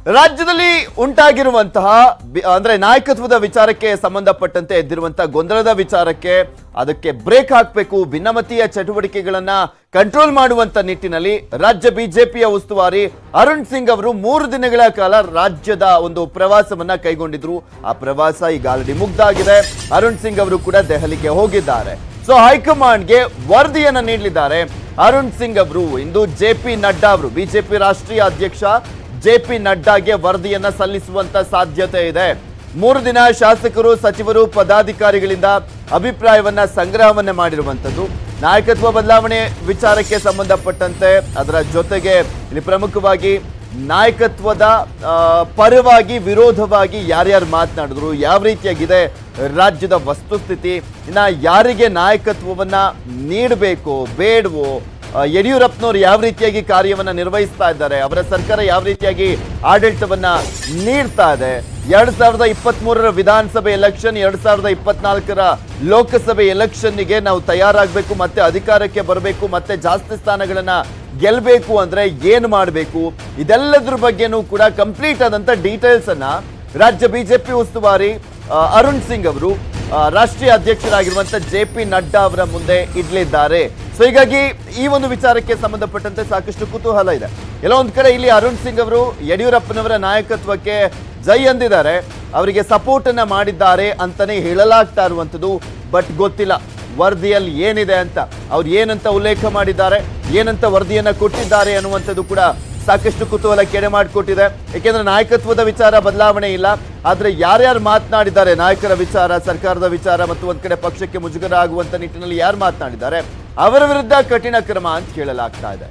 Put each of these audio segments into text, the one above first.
ರಾಜ್ಯದಲ್ಲಿ ಉಂಟಾಗಿರುವಂತಹ ಬಿ- ಅಂದ್ರೆ ನಾಯಕತ್ವದ ವಿಚಾರಕ್ಕೆ ಸಂಬಂಧಪಟ್ಟಂತೆ ಎದ್ದಿರುವಂತಹ ಗೊಂದಲದ ವಿಚಾರಕ್ಕೆ ಅದಕ್ಕೆ ಬ್ರೇಕ್ ಹಾಕಬೇಕು ಭಿನ್ನಮತೀಯ ಚಟುವಟಿಕೆಗಳನ್ನ ಕಂಟ್ರೋಲ್ ಮಾಡುವಂತ ನಿಟ್ಟಿನಲ್ಲಿ ರಾಜ್ಯ ಬಿಜೆಪಿಯ ಉಸ್ತುವಾರಿ ಅರುಣ್ ಸಿಂಗ್ ಅವರು ಮೂರು ದಿನಗಳ ಕಾಲ ರಾಜ್ಯದ ಒಂದು ಪ್ರವಾಸವನ್ನ ಕೈಗೊಂಡಿದ್ರು ಆ ಪ್ರವಾಸ ಈಗ ಆಲ್ರೆಡಿ ಮುಗ್ದಾಗಿದೆ ಅರುಣ್ ಸಿಂಗ್ ಅವರು ಕೂಡ ದೆಹಲಿಗೆ ಹೋಗಿದ್ದಾರೆ ಸೊ ಹೈಕಮಾಂಡ್ಗೆ ವರದಿಯನ್ನ ನೀಡಲಿದ್ದಾರೆ ಅರುಣ್ ಸಿಂಗ್ ಅವರು ಇಂದು ಜೆ ಪಿ ನಡ್ಡಾ ಅವರು ಬಿಜೆಪಿ ರಾಷ್ಟ್ರೀಯ ಅಧ್ಯಕ್ಷ ಜೆ ಪಿ ನಡ್ಡಾಗೆ ವರದಿಯನ್ನ ಸಲ್ಲಿಸುವಂತ ಸಾಧ್ಯತೆ ಇದೆ ಮೂರು ದಿನ ಶಾಸಕರು ಸಚಿವರು ಪದಾಧಿಕಾರಿಗಳಿಂದ ಅಭಿಪ್ರಾಯವನ್ನ ಸಂಗ್ರಹವನ್ನ ಮಾಡಿರುವಂತದ್ದು ನಾಯಕತ್ವ ಬದಲಾವಣೆ ವಿಚಾರಕ್ಕೆ ಸಂಬಂಧಪಟ್ಟಂತೆ ಅದರ ಜೊತೆಗೆ ಇಲ್ಲಿ ಪ್ರಮುಖವಾಗಿ ನಾಯಕತ್ವದ ಆ, ಪರವಾಗಿ ವಿರೋಧವಾಗಿ ಯಾರ್ಯಾರು ಮಾತನಾಡಿದ್ರು ಯಾವ ರೀತಿಯಾಗಿದೆ ರಾಜ್ಯದ ವಸ್ತುಸ್ಥಿತಿ ಇನ್ನ ಯಾರಿಗೆ ನಾಯಕತ್ವವನ್ನ ನೀಡಬೇಕು ಬೇಡವೋ ಆ, ಯಡಿಯೂರಪ್ಪನವರು ಯಾವ ರೀತಿಯಾಗಿ ಕಾರ್ಯವನ್ನ ನಿರ್ವಹಿಸ್ತಾ ಇದ್ದಾರೆ ಅವರ ಸರ್ಕಾರ ಯಾವ ರೀತಿಯಾಗಿ ಆಡಳಿತವನ್ನ ನೀಡ್ತಾ ಇದೆ ಎರಡ್ ಸಾವಿರದ ಇಪ್ಪತ್ತ್ ಮೂರರ ವಿಧಾನಸಭೆ ಎಲೆಕ್ಷನ್ ಎರಡ್ ಸಾವಿರದ ಇಪ್ಪತ್ನಾಲ್ಕರ ಲೋಕಸಭೆ ಎಲೆಕ್ಷನ್ನಿಗೆ ನಾವು ತಯಾರಾಗಬೇಕು ಮತ್ತೆ ಅಧಿಕಾರಕ್ಕೆ ಬರಬೇಕು ಮತ್ತೆ ಜಾಸ್ತಿ ಸ್ಥಾನಗಳನ್ನ ಗೆಲ್ಲಬೇಕು ಅಂದ್ರೆ ಏನು ಮಾಡಬೇಕು ಇದೆಲ್ಲದ್ರ ಬಗ್ಗೆನೂ ಕೂಡ ಕಂಪ್ಲೀಟ್ ಆದಂತ ಡೀಟೇಲ್ಸ್ ಅನ್ನ ರಾಜ್ಯ ಬಿಜೆಪಿ ಉಸ್ತುವಾರಿ ಆ, ಅರುಣ್ ಸಿಂಗ್ ಅವರು ಆ, ರಾಷ್ಟ್ರೀಯ ಅಧ್ಯಕ್ಷರಾಗಿರುವಂತ ಜೆ ಪಿ ನಡ್ಡಾ ಅವರ ಮುಂದೆ ಇಡ್ಲಿದ್ದಾರೆ ಸೊ ಹೀಗಾಗಿ ಈ ಒಂದು ವಿಚಾರಕ್ಕೆ ಸಂಬಂಧಪಟ್ಟಂತೆ ಸಾಕಷ್ಟು ಕುತೂಹಲ ಇದೆ ಎಲ್ಲೋ ಒಂದ್ ಕಡೆ ಇಲ್ಲಿ ಅರುಣ್ ಸಿಂಗ್ ಅವರು ಯಡಿಯೂರಪ್ಪನವರ ನಾಯಕತ್ವಕ್ಕೆ ಜೈ ಅಂದಿದ್ದಾರೆ ಅವರಿಗೆ ಸಪೋರ್ಟ್ ಅನ್ನ ಮಾಡಿದ್ದಾರೆ ಅಂತಾನೆ ಹೇಳಲಾಗ್ತಾ ಇರುವಂತದ್ದು ಬಟ್ ಗೊತ್ತಿಲ್ಲ ವರದಿಯಲ್ಲಿ ಏನಿದೆ ಅಂತ ಅವ್ರು ಏನಂತ ಉಲ್ಲೇಖ ಮಾಡಿದ್ದಾರೆ ಏನಂತ ವರದಿಯನ್ನ ಕೊಟ್ಟಿದ್ದಾರೆ ಅನ್ನುವಂಥದ್ದು ಕೂಡ ಸಾಕಷ್ಟು ಕುತೂಹಲ ಕೆಡೆ ಮಾಡಿಕೊಟ್ಟಿದೆ ಏಕೆಂದ್ರೆ ನಾಯಕತ್ವದ ವಿಚಾರ ಬದಲಾವಣೆ ಇಲ್ಲ ಆದ್ರೆ ಯಾರ್ಯಾರು ಮಾತನಾಡಿದ್ದಾರೆ ನಾಯಕರ ವಿಚಾರ ಸರ್ಕಾರದ ವಿಚಾರ ಮತ್ತು ಒಂದ್ ಕಡೆ ಪಕ್ಷಕ್ಕೆ ಮುಜುಗರ ಆಗುವಂತ ನಿಟ್ಟಿನಲ್ಲಿ ಯಾರು ಮಾತನಾಡಿದ್ದಾರೆ ಅವರ ವಿರುದ್ಧ ಕಠಿಣ ಕ್ರಮ ಅಂತ ಕೇಳಲಾಗ್ತಾ ಇದೆ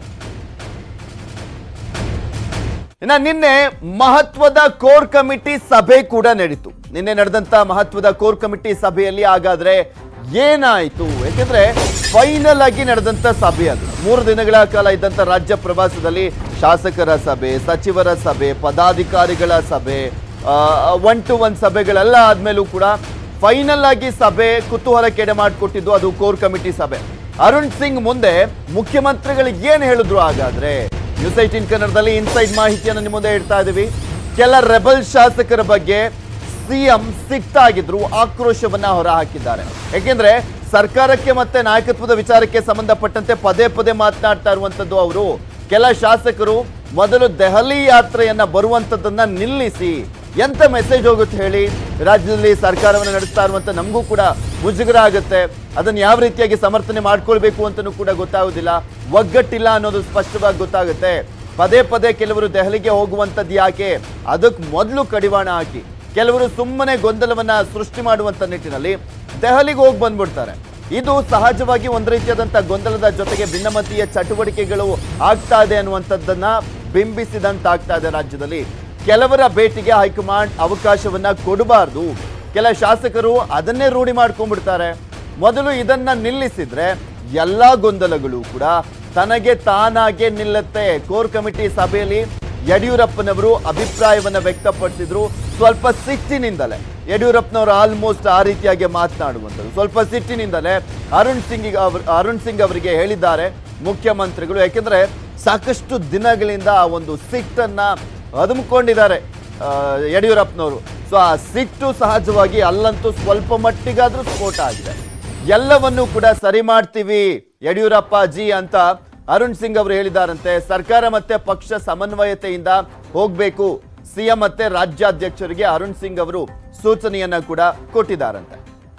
ಇನ್ನ ನಿನ್ನೆ ಮಹತ್ವದ ಕೋರ್ ಕಮಿಟಿ ಸಭೆ ಕೂಡ ನಡೀತು ನಿನ್ನೆ ನಡೆದಂತ ಮಹತ್ವದ ಕೋರ್ ಕಮಿಟಿ ಸಭೆಯಲ್ಲಿ ಹಾಗಾದ್ರೆ ಏನಾಯ್ತು ಯಾಕೆಂದ್ರೆ ಫೈನಲ್ ಆಗಿ ನಡೆದಂತ ಸಭೆ ಅದು ಮೂರು ದಿನಗಳ ಕಾಲ ಇದ್ದಂತ ರಾಜ್ಯ ಪ್ರವಾಸದಲ್ಲಿ ಶಾಸಕರ ಸಭೆ ಸಚಿವರ ಸಭೆ ಪದಾಧಿಕಾರಿಗಳ ಸಭೆ ಒನ್ ಟು ಒನ್ ಸಭೆಗಳೆಲ್ಲ ಆದ್ಮೇಲೂ ಕೂಡ ಫೈನಲ್ ಆಗಿ ಸಭೆ ಕುತೂಹಲ ಕೆಡೆ ಮಾಡಿಕೊಟ್ಟಿದ್ದು ಅದು ಕೋರ್ ಕಮಿಟಿ ಸಭೆ ಅರುಣ್ ಸಿಂಗ್ ಮುಂದೆ ಮುಖ್ಯಮಂತ್ರಿಗಳು ಏನ್ ಹೇಳಿದ್ರು ಹಾಗಾದ್ರೆ ನ್ಯೂಸ್ ಏಟೀನ್ ಕನ್ನಡದಲ್ಲಿ ಇನ್ಸೈಡ್ ಮಾಹಿತಿಯನ್ನು ನಿಮ್ಮ ಮುಂದೆ ಇಡ್ತಾ ಇದೀವಿ ಕೆಲ ರೆಬಲ್ ಶಾಸಕರ ಬಗ್ಗೆ ಸಿಎಂ ಸಿಕ್ತಾಗಿದ್ರು ಆಕ್ರೋಶವನ್ನ ಹೊರಹಾಕಿದ್ದಾರೆ ಯಾಕೆಂದ್ರೆ ಸರ್ಕಾರಕ್ಕೆ ಮತ್ತೆ ನಾಯಕತ್ವದ ವಿಚಾರಕ್ಕೆ ಸಂಬಂಧಪಟ್ಟಂತೆ ಪದೇ ಪದೇ ಮಾತನಾಡ್ತಾ ಇರುವಂತದ್ದು ಅವರು ಕೆಲ ಶಾಸಕರು ಮೊದಲು ದೆಹಲಿ ಯಾತ್ರೆಯನ್ನ ಬರುವಂತದ್ದನ್ನ ನಿಲ್ಲಿಸಿ ಎಂತ ಮೆಸೇಜ್ ಹೋಗುತ್ತೆ ಹೇಳಿ ರಾಜ್ಯದಲ್ಲಿ ಸರ್ಕಾರವನ್ನು ನಡೆಸ್ತಾ ಇರುವಂತ ನಮಗೂ ಕೂಡ ಮುಜುಗರ ಆಗುತ್ತೆ ಅದನ್ನ ಯಾವ ರೀತಿಯಾಗಿ ಸಮರ್ಥನೆ ಮಾಡ್ಕೊಳ್ಬೇಕು ಅಂತಲೂ ಕೂಡ ಗೊತ್ತಾಗೋದಿಲ್ಲ ಒಗ್ಗಟ್ಟಿಲ್ಲ ಅನ್ನೋದು ಸ್ಪಷ್ಟವಾಗಿ ಗೊತ್ತಾಗುತ್ತೆ ಪದೇ ಪದೇ ಕೆಲವರು ದೆಹಲಿಗೆ ಹೋಗುವಂಥದ್ದು ಯಾಕೆ ಅದಕ್ಕೆ ಮೊದಲು ಕಡಿವಾಣ ಹಾಕಿ ಕೆಲವರು ಸುಮ್ಮನೆ ಗೊಂದಲವನ್ನ ಸೃಷ್ಟಿ ಮಾಡುವಂತ ನಿಟ್ಟಿನಲ್ಲಿ ದೆಹಲಿಗೆ ಹೋಗಿ ಬಂದ್ಬಿಡ್ತಾರೆ ಇದು ಸಹಜವಾಗಿ ಒಂದು ರೀತಿಯಾದಂಥ ಗೊಂದಲದ ಜೊತೆಗೆ ಭಿನ್ನಮತೀಯ ಚಟುವಟಿಕೆಗಳು ಆಗ್ತಾ ಇದೆ ಅನ್ನುವಂಥದ್ದನ್ನ ಬಿಂಬಿಸಿದಂತಾಗ್ತಾ ಇದೆ ರಾಜ್ಯದಲ್ಲಿ ಕೆಲವರ ಭೇಟಿಗೆ ಹೈಕಮಾಂಡ್ ಅವಕಾಶವನ್ನ ಕೊಡಬಾರ್ದು ಕೆಲ ಶಾಸಕರು ಅದನ್ನೇ ರೂಢಿ ಮಾಡ್ಕೊಂಡ್ಬಿಡ್ತಾರೆ ಮೊದಲು ಇದನ್ನ ನಿಲ್ಲಿಸಿದ್ರೆ ಎಲ್ಲಾ ಗೊಂದಲಗಳು ಕೂಡ ತನಗೆ ತಾನಾಗೆ ನಿಲ್ಲುತ್ತೆ ಕೋರ್ ಕಮಿಟಿ ಸಭೆಯಲ್ಲಿ ಯಡಿಯೂರಪ್ಪನವರು ಅಭಿಪ್ರಾಯವನ್ನ ವ್ಯಕ್ತಪಡಿಸಿದ್ರು ಸ್ವಲ್ಪ ಸಿಟ್ಟಿನಿಂದಲೇ ಯಡಿಯೂರಪ್ಪನವರು ಆಲ್ಮೋಸ್ಟ್ ಆ ರೀತಿಯಾಗಿ ಮಾತನಾಡುವಂಥದ್ದು ಸ್ವಲ್ಪ ಸಿಟ್ಟಿನಿಂದಲೇ ಅರುಣ್ ಸಿಂಗ್ ಅವ್ರ ಅರುಣ್ ಸಿಂಗ್ ಅವರಿಗೆ ಹೇಳಿದ್ದಾರೆ ಮುಖ್ಯಮಂತ್ರಿಗಳು ಯಾಕೆಂದ್ರೆ ಸಾಕಷ್ಟು ದಿನಗಳಿಂದ ಆ ಒಂದು ಸಿಟ್ಟನ್ನ ಅದುಮ್ಕೊಂಡಿದ್ದಾರೆ ಆ, ಯಡಿಯೂರಪ್ಪನವರು ಸೊ ಆ ಸಿಟ್ಟು ಸಹಜವಾಗಿ ಅಲ್ಲಂತೂ ಸ್ವಲ್ಪ ಮಟ್ಟಿಗಾದ್ರೂ ಸ್ಫೋಟ ಆಗಿದೆ ಎಲ್ಲವನ್ನೂ ಕೂಡ ಸರಿ ಮಾಡ್ತೀವಿ ಯಡಿಯೂರಪ್ಪ ಜಿ ಅಂತ ಅರುಣ್ ಸಿಂಗ್ ಅವರು ಹೇಳಿದಾರಂತೆ ಸರ್ಕಾರ ಮತ್ತೆ ಪಕ್ಷ ಸಮನ್ವಯತೆಯಿಂದ ಹೋಗ್ಬೇಕು ಸಿಎಂ ಮತ್ತೆ ರಾಜ್ಯಾಧ್ಯಕ್ಷರಿಗೆ ಅರುಣ್ ಸಿಂಗ್ ಅವರು ಸೂಚನೆಯನ್ನ ಕೂಡ ಕೊಟ್ಟಿದ್ದಾರಂತೆ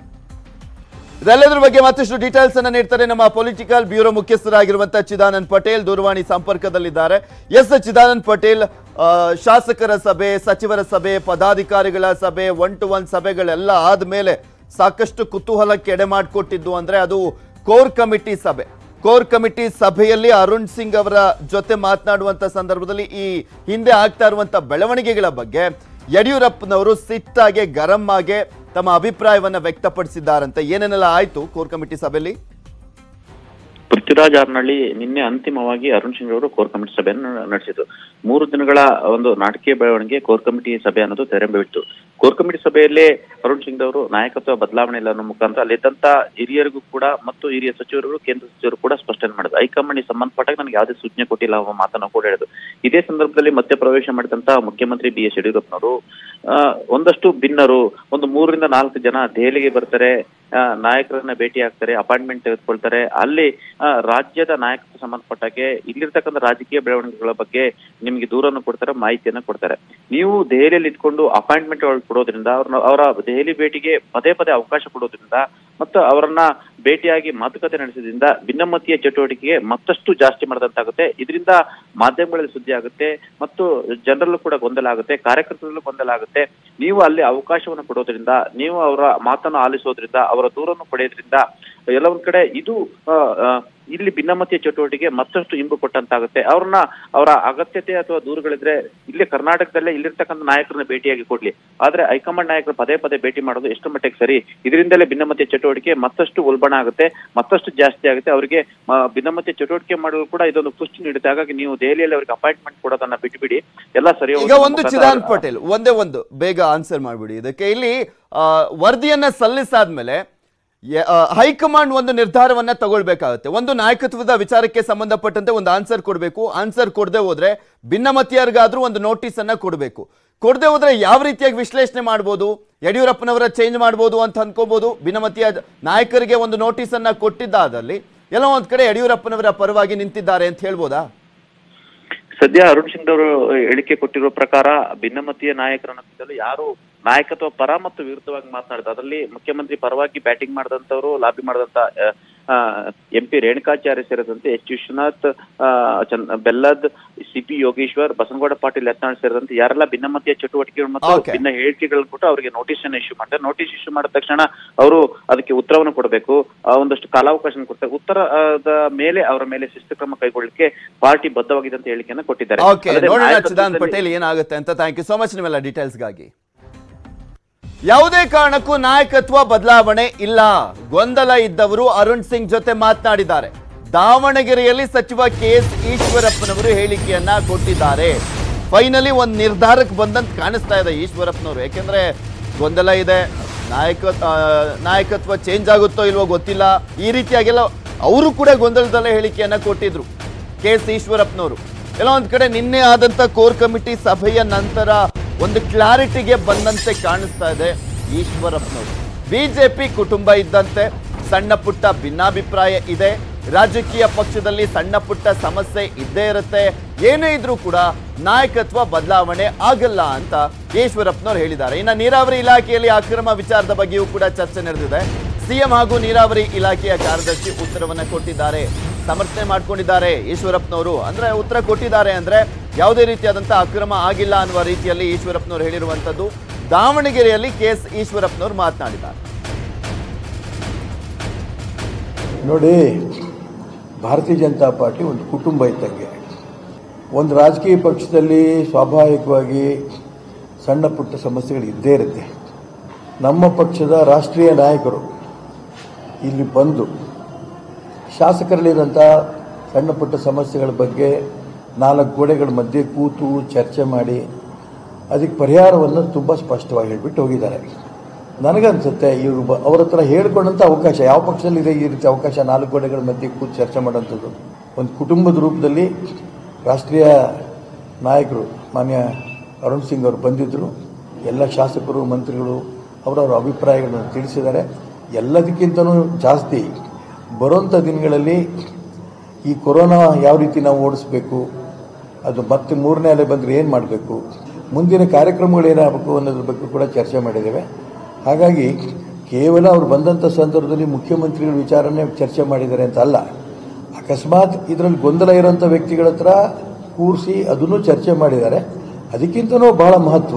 ಇದೆಲ್ಲದ್ರ ಬಗ್ಗೆ ಮತ್ತಷ್ಟು ಡೀಟೇಲ್ಸ್ ಅನ್ನ ನೀಡ್ತಾರೆ ನಮ್ಮ ಪೊಲಿಟಿಕಲ್ ಬ್ಯೂರೋ ಮುಖ್ಯಸ್ಥರಾಗಿರುವಂತಹ ಚಿದಾನಂದ್ ಪಟೇಲ್ ದೂರವಾಣಿ ಸಂಪರ್ಕದಲ್ಲಿದ್ದಾರೆ ಎಸ್ ಚಿದಾನಂದ್ ಪಟೇಲ್ ಆ, ಶಾಸಕರ ಸಭೆ ಸಚಿವರ ಸಭೆ ಪದಾಧಿಕಾರಿಗಳ ಸಭೆ ಒನ್ ಟು ಒನ್ ಸಭೆಗಳೆಲ್ಲ ಆದ್ಮೇಲೆ ಸಾಕಷ್ಟು ಕುತೂಹಲಕ್ಕೆ ಎಡೆ ಮಾಡಿಕೊಟ್ಟಿದ್ದು ಅಂದ್ರೆ ಅದು ಕೋರ್ ಕಮಿಟಿ ಸಭೆ ಕೋರ್ ಕಮಿಟಿ ಸಭೆಯಲ್ಲಿ ಅರುಣ್ ಸಿಂಗ್ ಅವರ ಜೊತೆ ಮಾತನಾಡುವಂತ ಸಂದರ್ಭದಲ್ಲಿ ಈ ಹಿಂದೆ ಆಗ್ತಾ ಇರುವಂತ ಬೆಳವಣಿಗೆಗಳ ಬಗ್ಗೆ ಯಡಿಯೂರಪ್ಪನವರು ಸಿಟ್ಟಾಗೆ ಗರಂ ಆಗಿ ತಮ್ಮ ಅಭಿಪ್ರಾಯವನ್ನ ವ್ಯಕ್ತಪಡಿಸಿದ್ದಾರಂತೆ ಏನೇನೆಲ್ಲ ಆಯ್ತು ಕೋರ್ ಕಮಿಟಿ ಸಭೆಯಲ್ಲಿ ಪೃಥ್ವಿರಾಜ್ ಹಾರ್ನಳ್ಳಿ ನಿನ್ನೆ ಅಂತಿಮವಾಗಿ ಅರುಣ್ ಸಿಂಗ್ ಅವರು ಕೋರ್ ಕಮಿಟಿ ಸಭೆಯನ್ನು ನಡೆಸಿದ್ರು ಮೂರು ದಿನಗಳ ಒಂದು ನಾಟಕೀಯ ಬೆಳವಣಿಗೆ ಕೋರ್ ಕಮಿಟಿ ಸಭೆ ಅನ್ನೋದು ತೆರೆಂಬಿತ್ತು ಕೋರ್ ಕಮಿಟಿ ಸಭೆಯಲ್ಲೇ ಅರುಣ್ ಸಿಂಗ್ ಅವರು ನಾಯಕತ್ವ ಬದಲಾವಣೆ ಇಲ್ಲ ಅನ್ನೋ ಮುಖಾಂತರ ಅಲ್ಲಿದ್ದಂತ ಹಿರಿಯರಿಗೂ ಕೂಡ ಮತ್ತು ಹಿರಿಯ ಸಚಿವರುಗಳು ಕೇಂದ್ರ ಸಚಿವರು ಕೂಡ ಸ್ಪಷ್ಟನೆ ಮಾಡಿದ್ರು ಹೈಕಮಾಂಡ್ ಸಂಬಂಧಪಟ್ಟಾಗ ನನಗೆ ಯಾವುದೇ ಸೂಚನೆ ಕೊಟ್ಟಿಲ್ಲ ಅನ್ನೋ ಮಾತನ್ನು ಕೂಡ ಹೇಳಿದ್ರು ಇದೇ ಸಂದರ್ಭದಲ್ಲಿ ಮಧ್ಯ ಪ್ರವೇಶ ಮಾಡಿದಂತ ಮುಖ್ಯಮಂತ್ರಿ ಬಿ ಎಸ್ ಯಡಿಯೂರಪ್ಪನವರು ಆ, ಒಂದಷ್ಟು ಭಿನ್ನರು ಒಂದು ಮೂರರಿಂದ ನಾಲ್ಕು ಜನ ದೆಹಲಿಗೆ ಬರ್ತಾರೆ ಆ, ನಾಯಕರನ್ನ ಭೇಟಿ ಆಗ್ತಾರೆ ಅಪಾಯಿಂಟ್ಮೆಂಟ್ ತೆಗೆದುಕೊಳ್ತಾರೆ ಅಲ್ಲಿ ಆ, ರಾಜ್ಯದ ನಾಯಕತ್ವ ಸಂಬಂಧಪಟ್ಟಾಗೆ ಇಲ್ಲಿರ್ತಕ್ಕಂಥ ರಾಜಕೀಯ ಬೆಳವಣಿಗೆಗಳ ಬಗ್ಗೆ ನಿಮಗೆ ದೂರನ್ನು ಕೊಡ್ತಾರೆ ಮಾಹಿತಿಯನ್ನ ಕೊಡ್ತಾರೆ ನೀವು ದೆಹಲಿಯಲ್ಲಿ ಇಟ್ಕೊಂಡು ಅಪಾಯಿಂಟ್ಮೆಂಟ್ ಕೊಡೋದ್ರಿಂದ ಅವ್ರನ್ನ ಅವರ ದೆಹಲಿ ಭೇಟಿಗೆ ಪದೇ ಪದೇ ಅವಕಾಶ ಕೊಡೋದ್ರಿಂದ ಮತ್ತು ಅವರನ್ನ ಭೇಟಿಯಾಗಿ ಮಾತುಕತೆ ನಡೆಸೋದ್ರಿಂದ ಭಿನ್ನಮತೀಯ ಚಟುವಟಿಕೆಗೆ ಮತ್ತಷ್ಟು ಜಾಸ್ತಿ ಮಾಡಿದಂತಾಗುತ್ತೆ ಇದರಿಂದ ಮಾಧ್ಯಮಗಳಲ್ಲಿ ಸುದ್ದಿ ಆಗುತ್ತೆ ಮತ್ತು ಜನರಲ್ಲೂ ಕೂಡ ಗೊಂದಲ ಆಗುತ್ತೆ ಕಾರ್ಯಕರ್ತರಲ್ಲೂ ಗೊಂದಲ ಆಗುತ್ತೆ ನೀವು ಅಲ್ಲಿ ಅವಕಾಶವನ್ನು ಕೊಡೋದ್ರಿಂದ ನೀವು ಅವರ ಮಾತನ್ನು ಆಲಿಸೋದ್ರಿಂದ ಅವರ ದೂರನ್ನು ಪಡೆಯೋದ್ರಿಂದ ಎಲ್ಲ ಒಂದ್ ಕಡೆ ಇದು ಆ, ಆ, ಇಲ್ಲಿ ಭಿನ್ನಮತೀಯ ಚಟುವಟಿಕೆ ಮತ್ತಷ್ಟು ಇಂಬು ಕೊಟ್ಟಂತಾಗುತ್ತೆ ಅವ್ರನ್ನ ಅವರ ಅಗತ್ಯತೆ ಅಥವಾ ದೂರುಗಳಿದ್ರೆ ಇಲ್ಲಿ ಕರ್ನಾಟಕದಲ್ಲೇ ಇಲ್ಲಿರ್ತಕ್ಕಂಥ ನಾಯಕರನ್ನ ಭೇಟಿಯಾಗಿ ಕೊಡ್ಲಿ ಆದ್ರೆ ಹೈಕಮಾಂಡ್ ನಾಯಕರು ಪದೇ ಪದೇ ಭೇಟಿ ಮಾಡೋದು ಎಷ್ಟು ಮಟ್ಟಿಗೆ ಸರಿ ಇದರಿಂದಲೇ ಭಿನ್ನಮತೀಯ ಚಟುವಟಿಕೆ ಮತ್ತಷ್ಟು ಉಲ್ಬಣ ಆಗುತ್ತೆ ಮತ್ತಷ್ಟು ಜಾಸ್ತಿ ಆಗುತ್ತೆ ಅವರಿಗೆ ಆ, ಭಿನ್ನಮತೀಯ ಚಟುವಟಿಕೆ ಮಾಡಲು ಕೂಡ ಇದೊಂದು ಪುಷ್ಟಿ ನೀಡುತ್ತೆ ಹಾಗಾಗಿ ನೀವು ದೆಹಲಿಯಲ್ಲಿ ಅವರಿಗೆ ಅಪಾಯಿಂಟ್ಮೆಂಟ್ ಕೊಡೋದನ್ನ ಬಿಟ್ಬಿಡಿ ಎಲ್ಲ ಸರಿ ಈಗ ಒಂದು ಚಿದಾನ್ ಪಟೇಲ್ ಒಂದೇ ಒಂದು ಬೇಗ ಆನ್ಸರ್ ಮಾಡ್ಬಿಡಿ ಇದಕ್ಕೆ ಇಲ್ಲಿ ಆ, ವರದಿಯನ್ನ ಸಲ್ಲಿಸಾದ್ಮೇಲೆ ಯ- ಆ, ಹೈಕಮಾಂಡ್ ಒಂದು ನಿರ್ಧಾರವನ್ನ ತಗೊಳ್ಬೇಕಾಗುತ್ತೆ ಒಂದು ನಾಯಕತ್ವದ ವಿಚಾರಕ್ಕೆ ಸಂಬಂಧಪಟ್ಟಂತೆ ಒಂದು ಆನ್ಸರ್ ಕೊಡಬೇಕು ಆನ್ಸರ್ ಕೊಡದೆ ಹೋದ್ರೆ ಭಿನ್ನಮತೀಯರಿಗಾದ್ರೂ ಒಂದು ನೋಟಿಸ್ ಅನ್ನ ಕೊಡಬೇಕು ಕೊಡದೆ ಹೋದ್ರೆ ಯಾವ ರೀತಿಯಾಗಿ ವಿಶ್ಲೇಷಣೆ ಮಾಡ್ಬೋದು ಯಡಿಯೂರಪ್ಪನವರ ಚೇಂಜ್ ಮಾಡ್ಬೋದು ಅಂತ ಅನ್ಕೋಬಹುದು ಭಿನ್ನಮತೀಯ ನಾಯಕರಿಗೆ ಒಂದು ನೋಟಿಸ್ ಅನ್ನ ಕೊಟ್ಟಿದ್ದಾದಲ್ಲಿ ಎಲ್ಲ ಒಂದ್ ಕಡೆ ಯಡಿಯೂರಪ್ಪನವರ ಪರವಾಗಿ ನಿಂತಿದ್ದಾರೆ ಅಂತ ಹೇಳ್ಬೋದಾ ಸದ್ಯ ಅರುಣ್ ಸಿಂಗ್ ಅವರು ಹೇಳಿಕೆ ಕೊಟ್ಟಿರೋ ಪ್ರಕಾರ ಭಿನ್ನಮತೀಯ ನಾಯಕರನ್ನ ಕುರಿತಲ್ಲಿ ಯಾರು ನಾಯಕತ್ವ ಪರ ಮತ್ತು ವಿರುದ್ಧವಾಗಿ ಮಾತನಾಡಿದ ಅದರಲ್ಲಿ ಮುಖ್ಯಮಂತ್ರಿ ಪರವಾಗಿ ಬ್ಯಾಟಿಂಗ್ ಮಾಡಿದಂತವರು ಲಾಬಿ ಮಾಡಿದಂತ ಎಂ ಪಿ ರೇಣುಕಾಚಾರ್ಯ ಸೇರಿದಂತೆ ಎಚ್ ವಿಶ್ವನಾಥ್ ಆ, ಚಂದ್ ಬೆಲ್ಲದ್ ಸಿ ಪಿ ಯೋಗೇಶ್ವರ್ ಬಸನಗೌಡ ಪಾಟೀಲ್ ಯತ್ನಾಳ್ ಸೇರಿದಂತೆ ಯಾರೆಲ್ಲ ಭಿನ್ನಮತೀಯ ಚಟುವಟಿಕೆಗಳು ಮತ್ತು Okay. ಭಿನ್ನ ಹೇಳಿಕೆಗಳನ್ನು ಕೊಟ್ಟು ಅವರಿಗೆ ನೋಟಿಸ್ ಅನ್ನು ಇಶ್ಯೂ ಮಾಡ್ತಾರೆ ನೋಟಿಸ್ ಇಶ್ಯೂ ಮಾಡಿದ ತಕ್ಷಣ ಅವರು ಅದಕ್ಕೆ ಉತ್ತರವನ್ನು ಕೊಡಬೇಕು ಆ, ಒಂದಷ್ಟು ಕಾಲಾವಕಾಶ ಕೊಡ್ತಾರೆ ಉತ್ತರದ ಮೇಲೆ ಅವರ ಮೇಲೆ ಶಿಸ್ತು ಕ್ರಮ ಕೈಗೊಳ್ಳಲಿಕ್ಕೆ ಪಾರ್ಟಿ ಬದ್ಧವಾಗಿದೆ ಅಂತ ಹೇಳಿಕೆಯನ್ನು ಕೊಟ್ಟಿದ್ದಾರೆ ಓಕೆ ಅಲ್ಲದೆ ನೋಡೋಣ ನಾಯಕತ್ವದಲ್ಲಿ- ಚಿದಾನ್ ಪಟೇಲ್ ಏನಾಗುತ್ತೆ ಅಂತ ಥ್ಯಾಂಕ್ ಯು ಸೋ ಮಚ್ ನಿಮ್ಮೆಲ್ಲ ಡೀಟೇಲ್ಸ್ಗಾಗಿ ಯಾವುದೇ ಕಾರಣಕ್ಕೂ ನಾಯಕತ್ವ ಬದಲಾವಣೆ ಇಲ್ಲ ಗೊಂದಲ ಇದ್ದವರು ಅರುಣ್ ಸಿಂಗ್ ಜೊತೆ ಮಾತನಾಡಿದ್ದಾರೆ ದಾವಣಗೆರೆಯಲ್ಲಿ ಸಚಿವ ಕೆ ಎಸ್ ಈಶ್ವರಪ್ಪನವರು ಹೇಳಿಕೆಯನ್ನ ಕೊಟ್ಟಿದ್ದಾರೆ ಫೈನಲಿ ಒಂದು ನಿರ್ಧಾರಕ್ಕೆ ಬಂದಂತ ಕಾಣಿಸ್ತಾ ಇದೆ ಈಶ್ವರಪ್ಪನವರು ಯಾಕೆಂದ್ರೆ ಗೊಂದಲ ಇದೆ ನಾಯಕ ಆ, ನಾಯಕತ್ವ ಚೇಂಜ್ ಆಗುತ್ತೋ ಇಲ್ವೋ ಗೊತ್ತಿಲ್ಲ ಈ ರೀತಿಯಾಗೆಲ್ಲ ಅವರು ಕೂಡ ಗೊಂದಲದಲ್ಲೇ ಹೇಳಿಕೆಯನ್ನ ಕೊಟ್ಟಿದ್ರು ಕೆ ಎಸ್ ಈಶ್ವರಪ್ಪನವರು ಎಲ್ಲ ಒಂದ್ ಕಡೆ ನಿನ್ನೆ ಆದಂತ ಕೋರ್ ಕಮಿಟಿ ಸಭೆಯ ನಂತರ ಒಂದು ಕ್ಲಾರಿಟಿಗೆ ಬಂದಂತೆ ಕಾಣಿಸ್ತಾ ಇದೆ ಈಶ್ವರಪ್ಪನವರು ಬಿಜೆಪಿ ಕುಟುಂಬ ಇದ್ದಂತೆ ಸಣ್ಣ ಪುಟ್ಟ ಭಿನ್ನಾಭಿಪ್ರಾಯ ಇದೆ ರಾಜಕೀಯ ಪಕ್ಷದಲ್ಲಿ ಸಣ್ಣ ಪುಟ್ಟ ಸಮಸ್ಯೆ ಇದ್ದೇ ಇರುತ್ತೆ ಏನೇ ಇದ್ರೂ ಕೂಡ ನಾಯಕತ್ವ ಬದಲಾವಣೆ ಆಗಲ್ಲ ಅಂತ ಈಶ್ವರಪ್ಪನವರು ಹೇಳಿದ್ದಾರೆ ಇನ್ನು ನೀರಾವರಿ ಇಲಾಖೆಯಲ್ಲಿ ಅಕ್ರಮ ವಿಚಾರದ ಬಗ್ಗೆಯೂ ಕೂಡ ಚರ್ಚೆ ನಡೆದಿದೆ ಸಿಎಂ ಹಾಗೂ ನೀರಾವರಿ ಇಲಾಖೆಯ ಕಾರ್ಯದರ್ಶಿ ಉತ್ತರವನ್ನ ಕೊಟ್ಟಿದ್ದಾರೆ ಸಮರ್ಥನೆ ಮಾಡ್ಕೊಂಡಿದ್ದಾರೆ ಈಶ್ವರಪ್ಪನವರು ಅಂದ್ರೆ ಉತ್ತರ ಕೊಟ್ಟಿದ್ದಾರೆ ಅಂದ್ರೆ ಯಾವುದೇ ರೀತಿಯಾದಂತಹ ಅಕ್ರಮ ಆಗಿಲ್ಲ ಅನ್ನುವ ರೀತಿಯಲ್ಲಿ ಈಶ್ವರಪ್ಪನವರು ಹೇಳಿರುವಂತದ್ದು ದಾವಣಗೆರೆಯಲ್ಲಿ ಕೆ ಎಸ್ ಈಶ್ವರಪ್ಪನವರು ಮಾತನಾಡಿದ್ದಾರೆ ನೋಡಿ ಭಾರತೀಯ ಜನತಾ ಪಾರ್ಟಿ ಒಂದು ಕುಟುಂಬ ಇದ್ದಂಗೆ ಒಂದು ರಾಜಕೀಯ ಪಕ್ಷದಲ್ಲಿ ಸ್ವಾಭಾವಿಕವಾಗಿ ಸಣ್ಣ ಪುಟ್ಟ ಸಮಸ್ಯೆಗಳು ಇದ್ದೇ ಇರುತ್ತೆ ನಮ್ಮ ಪಕ್ಷದ ರಾಷ್ಟ್ರೀಯ ನಾಯಕರು ಇಲ್ಲಿ ಬಂದು ಶಾಸಕರಲ್ಲಿರೋಂಥ ಸಣ್ಣ ಪುಟ್ಟ ಸಮಸ್ಯೆಗಳ ಬಗ್ಗೆ ನಾಲ್ಕು ಗೋಡೆಗಳ ಮಧ್ಯೆ ಕೂತು ಚರ್ಚೆ ಮಾಡಿ ಅದಕ್ಕೆ ಪರಿಹಾರವನ್ನು ತುಂಬ ಸ್ಪಷ್ಟವಾಗಿ ಹೇಳಿಬಿಟ್ಟು ಹೋಗಿದ್ದಾರೆ ನನಗನ್ಸುತ್ತೆ ಇವರು ಬ- ಅವ್ರ ಹತ್ರ ಹೇಳ್ಕೊಂಡಂಥ ಅವಕಾಶ ಯಾವ ಪಕ್ಷದಲ್ಲಿ ಇದೆ ಈ ರೀತಿ ಅವಕಾಶ ನಾಲ್ಕು ಗೋಡೆಗಳ ಮಧ್ಯೆ ಕೂತು ಚರ್ಚೆ ಮಾಡೋಂಥದ್ದು ಒಂದು ಕುಟುಂಬದ ರೂಪದಲ್ಲಿ ರಾಷ್ಟ್ರೀಯ ನಾಯಕರು ಮಾನ್ಯ ಅರುಣ್ ಸಿಂಗ್ ಅವರು ಬಂದಿದ್ದರು ಎಲ್ಲ ಶಾಸಕರು ಮಂತ್ರಿಗಳು ಅವರವರ ಅಭಿಪ್ರಾಯಗಳನ್ನು ತಿಳಿಸಿದ್ದಾರೆ ಎಲ್ಲದಕ್ಕಿಂತನೂ ಜಾಸ್ತಿ ಬರುವಂಥ ದಿನಗಳಲ್ಲಿ ಈ ಕೊರೋನಾ ಯಾವ ರೀತಿ ನಾವು ಓಡಿಸ್ಬೇಕು ಅದು ಮತ್ತೆ ಮೂರನೇ ಅಲೆ ಬಂದರೆ ಏನು ಮಾಡಬೇಕು ಮುಂದಿನ ಕಾರ್ಯಕ್ರಮಗಳು ಏನಾಗಬೇಕು ಅನ್ನೋದ್ರ ಬಗ್ಗೆ ಕೂಡ ಚರ್ಚೆ ಮಾಡಿದ್ದೇವೆ ಹಾಗಾಗಿ ಕೇವಲ ಅವ್ರು ಬಂದಂಥ ಸಂದರ್ಭದಲ್ಲಿ ಮುಖ್ಯಮಂತ್ರಿಗಳ ವಿಚಾರನೇ ಚರ್ಚೆ ಮಾಡಿದ್ದಾರೆ ಅಂತ ಅಲ್ಲ ಅಕಸ್ಮಾತ್ ಇದರಲ್ಲಿ ಗೊಂದಲ ಇರೋಂಥ ವ್ಯಕ್ತಿಗಳ ಹತ್ರ ಕೂರಿಸಿ ಅದನ್ನು ಚರ್ಚೆ ಮಾಡಿದ್ದಾರೆ ಅದಕ್ಕಿಂತನೂ ಬಹಳ ಮಹತ್ವ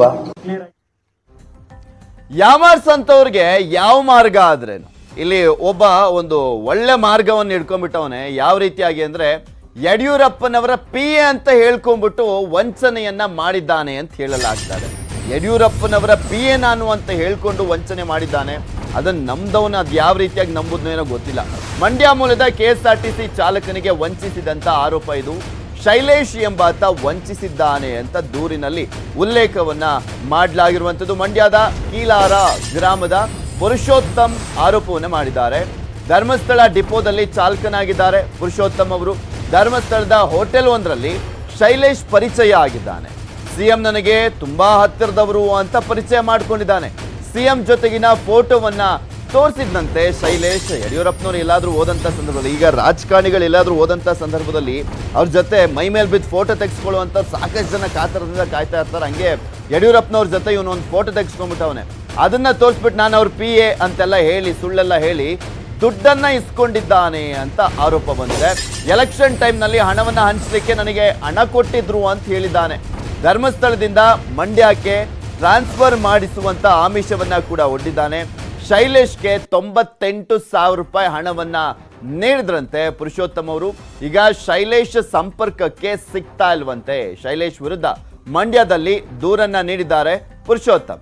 ಯಾಮಾರ್ಸ್ ಅಂತವ್ರಿಗೆ ಯಾವ ಮಾರ್ಗ ಆದ್ರೇನು ಇಲ್ಲಿ ಒಬ್ಬ ಒಂದು ಒಳ್ಳೆ ಮಾರ್ಗವನ್ನು ಹಿಡ್ಕೊಂಡ್ಬಿಟ್ಟವನೆ ಯಾವ ರೀತಿಯಾಗಿ ಅಂದ್ರೆ ಯಡಿಯೂರಪ್ಪನವರ ಪಿ ಎ ಅಂತ ಹೇಳ್ಕೊಂಡ್ಬಿಟ್ಟು ವಂಚನೆಯನ್ನ ಮಾಡಿದ್ದಾನೆ ಅಂತ ಹೇಳಲಾಗ್ತದೆ ಯಡಿಯೂರಪ್ಪನವರ ಪಿ ಎ ನಾನು ಅಂತ ಹೇಳ್ಕೊಂಡು ವಂಚನೆ ಮಾಡಿದ್ದಾನೆ ಅದನ್ನ ನಮ್ದವನ ಅದು ಯಾವ ರೀತಿಯಾಗಿ ನಂಬುದ್ನೋ ಏನೋ ಗೊತ್ತಿಲ್ಲ ಮಂಡ್ಯ ಮೂಲದ ಕೆಎಸ್ಆರ್ಟಿಸಿ ಚಾಲಕನಿಗೆ ವಂಚಿಸಿದಂತ ಆರೋಪ ಇದು ಶೈಲೇಶ್ ಎಂಬಾತ ವಂಚಿಸಿದ್ದಾನೆ ಅಂತ ದೂರಿನಲ್ಲಿ ಉಲ್ಲೇಖವನ್ನ ಮಾಡಲಾಗಿರುವಂಥದ್ದು ಮಂಡ್ಯದ ಕೀಲಾರ ಗ್ರಾಮದ ಪುರುಷೋತ್ತಮ್ ಆರೋಪವನ್ನು ಮಾಡಿದ್ದಾರೆ ಧರ್ಮಸ್ಥಳ ಡಿಪೋದಲ್ಲಿ ಚಾಲಕನಾಗಿದ್ದಾರೆ ಪುರುಷೋತ್ತಮ್ ಅವರು ಧರ್ಮಸ್ಥಳದ ಹೋಟೆಲ್ ಒಂದರಲ್ಲಿ ಶೈಲೇಶ್ ಪರಿಚಯ ಆಗಿದ್ದಾನೆ ಸಿಎಂ ನನಗೆ ತುಂಬಾ ಹತ್ತಿರದವರು ಅಂತ ಪರಿಚಯ ಮಾಡ್ಕೊಂಡಿದ್ದಾನೆ ಸಿಎಂ ಜೊತೆಗಿನ ಫೋಟೋವನ್ನ ತೋರಿಸಿದಂತೆ ಶೈಲೇಶ್ ಯಡಿಯೂರಪ್ಪನವ್ರು ಎಲ್ಲಾದ್ರೂ ಹೋದಂತ ಸಂದರ್ಭದಲ್ಲಿ ಈಗ ರಾಜಕಾರಣಿಗಳು ಎಲ್ಲಾದ್ರೂ ಹೋದಂತ ಸಂದರ್ಭದಲ್ಲಿ ಅವ್ರ ಜೊತೆ ಮೈ ಮೇಲೆ ಬಿದ್ದು ಫೋಟೋ ತೆಗೆಸ್ಕೊಳ್ಳುವಂತ ಸಾಕಷ್ಟು ಜನ ಕಾತರದಿಂದ ಕಾಯ್ತಾ ಇರ್ತಾರೆ ಹಂಗೆ ಯಡಿಯೂರಪ್ಪನವ್ರ ಜೊತೆ ಇವನು ಒಂದು ಫೋಟೋ ತೆಗೆಸ್ಕೊಂಡ್ಬಿಟ್ಟವನೆ ಅದನ್ನ ತೋರಿಸ್ಬಿಟ್ಟು ನಾನು ಅವ್ರ ಪಿ ಎ ಅಂತೆಲ್ಲ ಹೇಳಿ ಸುಳ್ಳೆಲ್ಲ ಹೇಳಿ ದುಡ್ಡನ್ನ ಇಸ್ಕೊಂಡಿದ್ದಾನೆ ಅಂತ ಆರೋಪ ಬಂದಿದೆ ಎಲೆಕ್ಷನ್ ಟೈಮ್ನಲ್ಲಿ ಹಣವನ್ನ ಹಂಚಲಿಕ್ಕೆ ನನಗೆ ಹಣ ಕೊಟ್ಟಿದ್ರು ಅಂತ ಹೇಳಿದ್ದಾನೆ ಧರ್ಮಸ್ಥಳದಿಂದ ಮಂಡ್ಯಕ್ಕೆ ಟ್ರಾನ್ಸ್ಫರ್ ಮಾಡಿಸುವಂತ ಆಮಿಷವನ್ನ ಕೂಡ ಒಡ್ಡಿದ್ದಾನೆ ಶೈಲೇಶ್ಗೆ ತೊಂಬತ್ತೆಂಟು ಸಾವಿರ ರೂಪಾಯಿ ಹಣವನ್ನ ನೀಡಿದ್ರಂತೆ ಪುರುಷೋತ್ತಮ್ ಅವರು ಈಗ ಶೈಲೇಶ್ ಸಂಪರ್ಕಕ್ಕೆ ಸಿಗ್ತಾ ಇಲ್ವಂತೆ ಶೈಲೇಶ್ ವಿರುದ್ಧ ಮಂಡ್ಯದಲ್ಲಿ ದೂರನ್ನ ನೀಡಿದ್ದಾರೆ ಪುರುಷೋತ್ತಮ್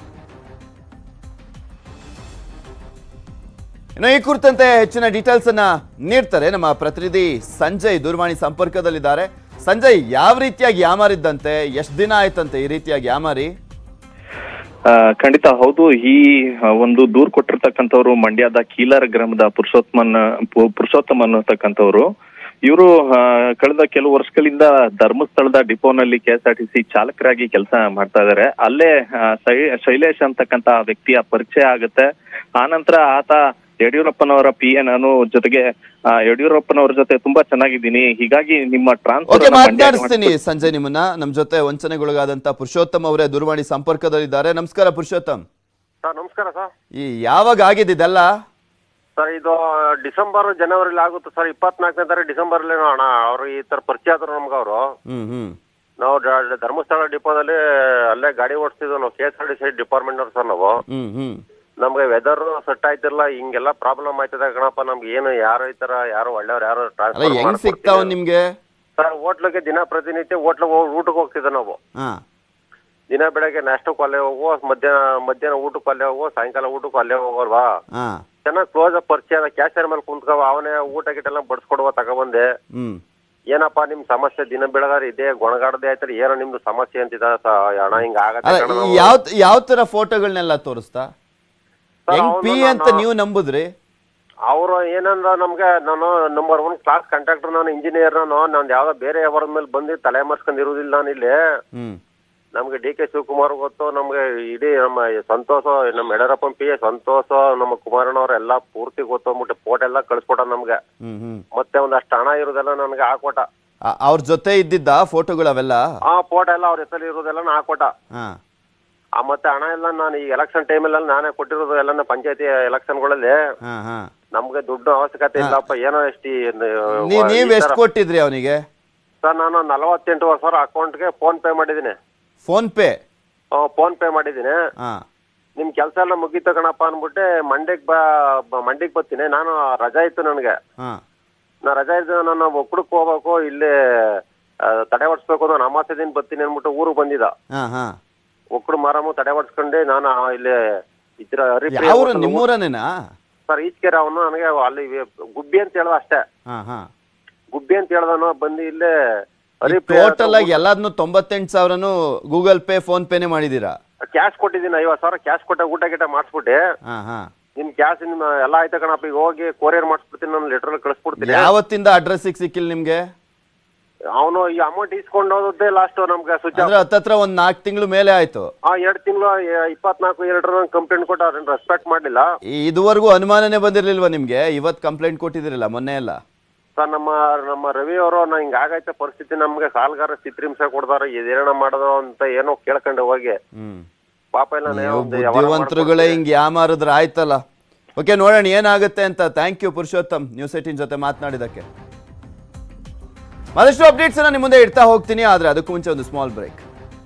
ಇನ್ನು ಈ ಕುರಿತಂತೆ ಹೆಚ್ಚಿನ ಡೀಟೇಲ್ಸ್ ಅನ್ನ ನೀಡ್ತಾರೆ ನಮ್ಮ ಪ್ರತಿನಿಧಿ ಸಂಜಯ್ ದೂರವಾಣಿ ಸಂಪರ್ಕದಲ್ಲಿದ್ದಾರೆ ಸಂಜಯ್ ಯಾವ ರೀತಿಯಾಗಿ ಯಾಮಾರಿದ್ದಂತೆ ಎಷ್ಟು ದಿನ ಆಯ್ತಂತೆ ಈ ರೀತಿಯಾಗಿ ಯಾಮಾರಿ ಆ, ಖಂಡಿತ ಹೌದು ಈ ಆ, ಒಂದು ದೂರ್ ಕೊಟ್ಟಿರ್ತಕ್ಕಂಥವ್ರು ಮಂಡ್ಯದ ಕೀಲರ್ ಗ್ರಾಮದ ಪುರುಷೋತ್ತಮನ್ ಪು- ಪುರುಷೋತ್ತಮ್ ಅನ್ನತಕ್ಕಂಥವ್ರು ಇವರು ಕಳೆದ ಕೆಲವು ವರ್ಷಗಳಿಂದ ಧರ್ಮಸ್ಥಳದ ಡಿಪೋನಲ್ಲಿ K S R T C ಚಾಲಕರಾಗಿ ಕೆಲಸ ಮಾಡ್ತಾ ಇದ್ದಾರೆ ಅಲ್ಲೇ ಆ, ಶೈ- ಶೈಲೇಶ್ ಅಂತಕ್ಕಂತ ವ್ಯಕ್ತಿಯ ಪರಿಚಯ ಆಗುತ್ತೆ ಆನಂತರ ಆತ ಯಡಿಯೂರಪ್ಪನವರ ಪಿ ಎ ನಾನು ಜೊತೆಗೆ ಆ, ಯಡಿಯೂರಪ್ಪನವರ ಜೊತೆ ತುಂಬಾ ಚೆನ್ನಾಗಿದ್ದೀನಿ ಹೀಗಾಗಿ ನಿಮ್ಮ ಓಕೆ ಟ್ರಾನ್ಸ್ಫರ್ ಮಾತನಾಡಿಸ್ತೀನಿ ಸಂಜಯ್ ನಿಮ್ಮನ್ನ ನಮ್ ಜೊತೆ ವಂಚನೆಗೊಳಗಾದಂತ ಪುರುಷೋತ್ತಮ್ ಅವರೇ ದೂರವಾಣಿ ಸಂಪರ್ಕದಲ್ಲಿದ್ದಾರೆ ನಮಸ್ಕಾರ ಪುರುಷೋತ್ತಮ್ ಸರ್ ನಮಸ್ಕಾರ ಸರ್ ಈ ಯಾವಾಗ ಆಗಿದೆ ಇದೆಲ್ಲ ಸರ್ ಇದು ಡಿಸೆಂಬರ್ ಜನವರಿಲಿ ಆಗುತ್ತೆ ಸರ್ ಇಪ್ಪತ್ನಾಲ್ಕನೇ ತಾರೀಕು ಡಿಸೆಂಬರ್ಲಿ ಹಣ ಅವರು ಈ ತರ ಪರಿಚಯ ಆದ್ರು ನಮ್ಗೆ ಅವರು ಹ್ಮ್ ಹ್ಮ್ ನಾವು ಡ- ಧರ್ಮಸ್ಥಳ ಡಿಪೋದಲ್ಲಿ ಅಲ್ಲೇ ಗಾಡಿ ಓಡಿಸ್ತಿದ್ವು ನಾವು K S R T C department ಅವ್ರು ಸರ್ ನಾವು ಹ್ಮ್ ಹ್ಮ್ ನಮ್ಗೆ ವೆದರ್ ಸೆಟ್ ಆಯ್ತಿಲ್ಲ ಹಿಂಗೆಲ್ಲ ಪ್ರಾಬ್ಲಮ್ ಆಯ್ತದೆ ಕಣಪ್ಪ ನಮ್ಗೆ ಏನು ಯಾರು ಈ ತರ ಯಾರು ಒಳ್ಳೆಯವ್ರು ಯಾರು ಅಲ್ಲ ಹೆಂಗ್ ಸಿಗ್ತಾವ ನಿಮ್ಗೆ ಸರ್ ಹೋಟ್ಲಿಗೆ ದಿನ ಪ್ರತಿನಿತ್ಯ ಹೋಟ್ಲಿಗೆ ಹೋಗಿ ಊಟಕ್ಕೆ ಹೋಗ್ತಿದ್ದೆ ನಾವು ಹಾ ದಿನ ಬೆಳಗ್ಗೆ ನಾಷ್ಟಕ್ಕೆ ಅಲ್ಲೇ ಹೋಗುವ ಮಧ್ಯಾಹ್ನ ಮಧ್ಯಾಹ್ನ ಊಟಕ್ಕೆ ಅಲ್ಲೇ ಹೋಗುವ ಸಾಯಂಕಾಲ ಊಟಕ್ಕೆ ಅಲ್ಲೇ ಹೋಗೋಲ್ವಾ ಹಾ ಚೆನ್ನಾಗಿ ಕ್ಲೋಸ್ ಅಪ್ ಪರಿಚಯ ಅದ ಕ್ಯಾಶಿಯರ್ ಮೇಲೆ ಕುಂತ್ಕವ ಅವನೇ ಊಟ ಗಿಟ ಎಲ್ಲ ಬಡಿಸ್ಕೊಡುವ ತಗೊಬಂದೆ ಹ್ಮ್ ಏನಪ್ಪ ನಿಮ್ ಸಮಸ್ಯೆ ದಿನ ಬೆಳಗಾರ ಇದೆ ಗೊಣಗಾಡದೆ ಆಯ್ತಾರೆ ಏನೋ ನಿಮ್ದು ಸಮಸ್ಯೆ ಅಂತಿದ ಹಣ ಹಿಂಗ ಆಗತ್ತೆ ಅಲ್ಲ ಕಣೋ ಈ ನಾವು. ಯಾವ ಯಾವ ತರ ಫೋಟೋಗಳನ್ನೆಲ್ಲ ತೋರಿಸ್ತಾ ಸರ್, ಹೆಂಗ್ ಅವ್ನು ಪಿ ಅಂತ ನಾನು- ನೀವು ನಂಬುದ್ರಿ ಅವ್ರು ಏನಂದ್ರ ನಮ್ಗೆ ನಾನು ನಂಬರ್ ಒನ್ ಕ್ಲಾಸ್ ಕಾಂಟ್ರಾಕ್ಟರ್ ನಾನು ಇಂಜಿನಿಯರ್ ನಾನು ನಂದು ಯಾವ್ದೋ ಬೇರೆ ಅವರ ಮೇಲೆ ಬಂದು ತಲೆ ಮರ್ಸ್ಕೊಂಡ್ ಇರುವುದಿಲ್ಲ ನಾನು ಇಲ್ಲಿ ಹ್ಮ್ ನಮ್ಗೆ ಡಿ ಕೆ ಶಿವಕುಮಾರ್ ಗೊತ್ತು ನಮ್ಗೆ ಇಡೀ ನಮ್ಮ ಸಂತೋಷ ನಮ್ಮ ಯಡಿಯೂರಪ್ಪ ಪಿ ಎ ಸಂತೋಷ ನಮ್ಮ ಕುಮಾರಣ್ಣವ್ರ ಎಲ್ಲಾ ಪೂರ್ತಿ ಗೊತ್ತು ಅಂದ್ಬಿಟ್ಟು ಫೋಟೋ ಎಲ್ಲ ಕಳ್ಸ್ಕೊಟ ನಮ್ಗೆ ಹ್ಮ್ ಹ್ಮ್ ಮತ್ತೆ ಒಂದಷ್ಟು ಹಣ ಇರೋದೆಲ್ಲ ನನಗೆ ಹಾಕೊಟ ಆ- ಅವ್ರ ಜೊತೆ ಇದ್ದಿದ್ದ ಫೋಟೋಗಳು ಅವೆಲ್ಲ ಆ ಫೋಟೋ ಎಲ್ಲ ಅವ್ರ ಹೆಸರು ಇರೋದೆಲ್ಲ ನಾ ಹಾಕೊಟ ಹಾ ಆ ಮತ್ತೆ ಹಣ ಎಲ್ಲ ನಾನು ಈ ಎಲೆಕ್ಷನ್ ಟೈಮಲ್ಲಿ ನಾನೇ ಕೊಟ್ಟಿರೋದು ಎಲ್ಲ ಪಂಚಾಯತಿ ಎಲೆಕ್ಷನ್ಗಳಲ್ಲಿ ಹಾ ಹಾ ನಮ್ಗೆ ದುಡ್ಡು ಅವಶ್ಯಕತೆ ಇಲ್ಲಪ್ಪ ಏನೋ ಎಷ್ಟು ನೀ ನೀವ್ ಎಷ್ಟು ಕೊಟ್ಟಿದ್ರಿ ಅವನಿಗೆ ಸರ್ ನಾನು ನಲವತ್ತೆಂಟುವರೆ ಸಾವಿರ ಅಕೌಂಟ್ಗೆ ಫೋನ್ ಪೇ ಮಾಡಿದ್ದೀನಿ ಫೋನ್ ಪೇ ಫೋನ್ ಪೇ ಮಾಡಿದ್ದೀನಿ ಹಾ ನಿಮ್ ಕೆಲಸ ಎಲ್ಲ ಮುಗೀತು ಕಣಪ್ಪ ಅಂದ್ಬಿಟ್ಟು ಮಂಡ್ಯಕ್ಕೆ ಬಾ ಬ- ಮಂಡ್ಯಕ್ಕೆ ಬರ್ತೀನಿ ನಾನು ರಜಾ ಇತ್ತು ನನಗೆ ಹಾ ನಾ ರಜಾ ಇದ್ದು ನಾನು ಒಕ್ಕಡಕ್ಕೆ ಹೋಗ್ಬೇಕು ಇಲ್ಲಿ ಆ, ತಡೆ ಹೊಡ್ಸ್ಬೇಕು ನಾನು ಅಮಾಸೆ ದಿನ ಬರ್ತೀನಿ ಅಂದ್ಬಿಟ್ಟು ಊರಿಗೆ ಬಂದಿದ್ದ ಹಾ ಹಾ ಒಕ್ಕಡು ಮಾರಮ್ಮ ತಡೆ ಹೊಡ್ಸ್ಕೊಂಡು ನಾನು ಆ ಇಲ್ಲಿ ಇದ್ರ ಹರಿಪ್ರಿಯ ಯಾವ್ರು hotel ನಿಮ್ಮೂರನೇನಾ ಸರ್ ಈಚೆಕೆರೆ ಅವನು ನನಗೆ ಅಲ್ಲಿ ಗುಬ್ಬಿ ಅಂತ ಹೇಳ್ದ ಅಷ್ಟೇ ಹಾ ಹಾ ಗುಬ್ಬಿ ಅಂತ ಹೇಳ್ದನು ಬಂದು ಇಲ್ಲೇ ಹರಿಪ್ರಿಯ ಟೋಟಲ್ ಆಗಿ ಎಲ್ಲಾದ್ನು ತೊಂಬತ್ತೆಂಟು ಸಾವಿರನು ಗೂಗಲ್ ಪೇ ಫೋನ್ ಪೇನೆ ಮಾಡಿದೀರಾ ಕ್ಯಾಶ್ ಕೊಟ್ಟಿದ್ದೀನಿ ಐವತ್ತು ಸಾವಿರ ಕ್ಯಾಶ್ ಕೊಟ್ಟ ಊಟ ಗಿಟ ಮಾಡಿಸ್ಬಿಟ್ಟೆ ಹಾ ಹಾ ನಿಮ್ ಕ್ಯಾಶ್ ನಿಮ್ ಎಲ್ಲ ಆಯ್ತಾ ಕಣಪ್ಪ ಈಗ ಹೋಗಿ ಕೊರಿಯರ್ ಮಾಡಿಸ್ಬಿಡ್ತೀನಿ ನಾನು ಲೆಟರ್ ಕಳಿಸ್ಬಿಡ್ತೀನಿ ಯಾವತ್ತಿಂದ ಅಡ್ರೆಸ್ ಸಿಕ್ಕಿಲ್ಲ ನಿಮ್ಗೆ ಅವನು ಈ ಅಮೌಂಟ್ ಇಸ್ಕೊಂಡು ಹೋದದ್ದೇ ಲಾಸ್ಟ್ ನಮ್ಗೆ ಸ್ವಿಚ್ ಅಂದ್ರೆ ಹತ್ತತ್ರ ಒಂದ್ ನಾಲ್ಕು ತಿಂಗಳು ಮೇಲೆ ಆಯ್ತು ಆ ಎರಡ್ ತಿಂಗಳು ಇಪ್ಪತ್ನಾಲ್ಕು ಎರಡರ ಕಂಪ್ಲೇಂಟ್ ಕೊಟ್ಟು ಅವ್ರನ್ನ ರೆಸ್ಪೆಕ್ಟ್ ಮಾಡಲಿಲ್ಲ ಈ- ಇದುವರೆಗೂ ಅನುಮಾನನೇ ಬಂದಿರ್ಲಿಲ್ವಾ ನಿಮ್ಗೆ ಇವತ್ ಕಂಪ್ಲೇಂಟ್ ಕೊಟ್ಟಿದಿರಲ್ಲ ಮೊನ್ನೆ ಎಲ್ಲ ಸರ್ ನಮ್ಮ ನಮ್ಮ ರವಿ ಅವರು ನಾ ಹಿಂಗ ಆಗೈತೆ ಪರಿಸ್ಥಿತಿ ನಮ್ಗೆ ಸಾಲಗಾರ ಚಿತ್ರಿಂಸೆ ಕೊಡ್ದಾರ ಇದೇನ ಮಾಡೋದು ಅಂತ ಏನೋ ಕೇಳ್ಕೊಂಡು ಹೋಗಿ ಹ್ಮ್ ಪಾಪ ಎಲ್ಲ ನೀವು ಬುದ್ಧಿವಂತರುಗಳೇ ಹಿಂಗ್ ಯಾಮಾರಿದ್ರೆ ಆಯ್ತಲ್ಲ ಓಕೆ ನೋಡೋಣ ಏನಾಗುತ್ತೆ ಅಂತ thank you Purushottam news eighteen ಜೊತೆ ಮಾತನಾಡಿದಕ್ಕೆ ಮತ್ತಷ್ಟು ಅಪ್ಡೇಟ್ಸ್ ಅನ್ನ ನಿಮ್ಮ ಮುಂದೆ ಇಡ್ತಾ ಹೋಗ್ತೀನಿ ಆದ್ರೆ ಅದಕ್ಕೂ ಮುಂಚೆ ಒಂದು ಸ್ಮಾಲ್ ಬ್ರೇಕ್